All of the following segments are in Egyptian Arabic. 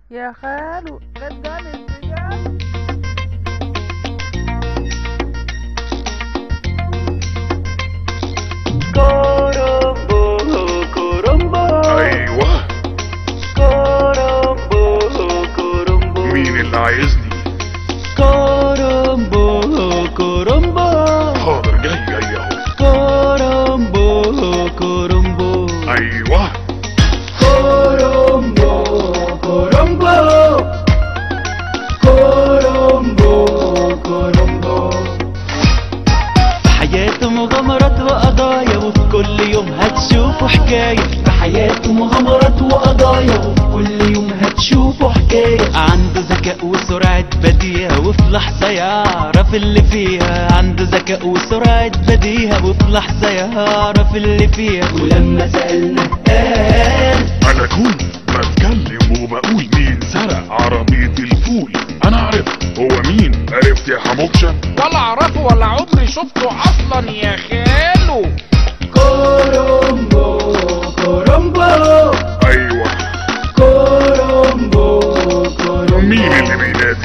يا خالو جد جامد بجد كورومبو كورومبو ايوه كورومبو كورومبو مين اللي عايزني كورومبو كورومبو حاضر جاي جاي اهو كورومبو كورومبو ايوه كورومبو كورومبو كورومبو كورومبو في حياته مغامرات وقضايا وفي كل يوم هتشوفوا حكاية في حياته مغامرات وقضايا وفي كل يوم هتشوفوا حكاية عنده ذكاء وسرعة بديهة وفي لحظة يعرف اللي فيها عنده ذكاء وسرعة بديهة وفي لحظة يعرف اللي فيها ولما سألنا قال انا كنت بتكلم وبقول مين سرق عربية الفول انا عرفت هو مين عرفت يا حموكشة ولا اعرفه ولا عمري شفته اصلا يا خالو كورومبو كورومبو ايوه كورومبو كورومبو مين اللي بينادي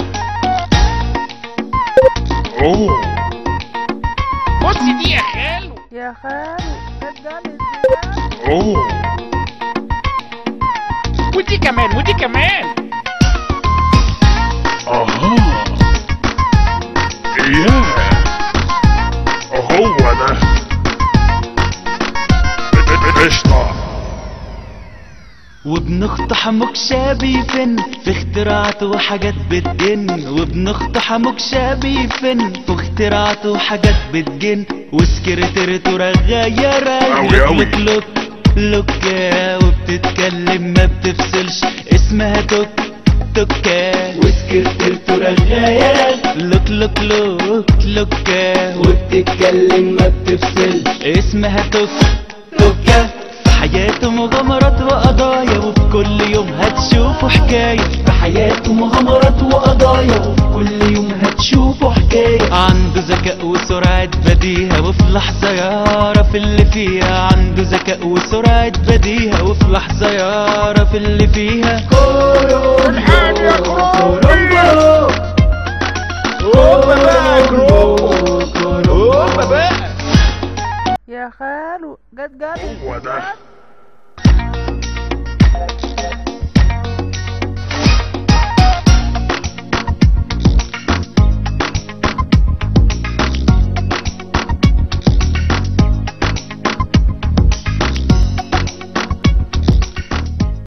اوه بص دي يا خالو يا خالو جد جامد بجد اوه ودي كمان ودي كمان اها ياه هو ده قشطة وابن اخت حموك شابي فن في اختراعاته وحاجات بتجن وابن اخت حموك شابي فن في اختراعاته وحاجات بتجن وسكرتيرته رغاية أوي رايقة أوي. لوك لوك لوكا وبتتكلم ما بتفصلش اسمها توك توكا وسكرتيرته رغاية لوك لوك لوك لوكا وبتتكلم ما بتفصلش اسمها توك توكا في حياته مغامرات وقضايا وفي كل يوم هتشوفوا حكاية في حياته مغامرات وقضايا وفي كل يوم هتشوفوا حكاية عنده ذكاء وسرعة بديهة وفي لحظة يعرف اللي فيها عنده ذكاء وسرعة بديهة وفي لحظة يعرف اللي فيها كورومبو الحقني يا كرومبو. كورومبو بقى يا كورومبو هوبا بقى يا خالو جد جامد هو ده بجد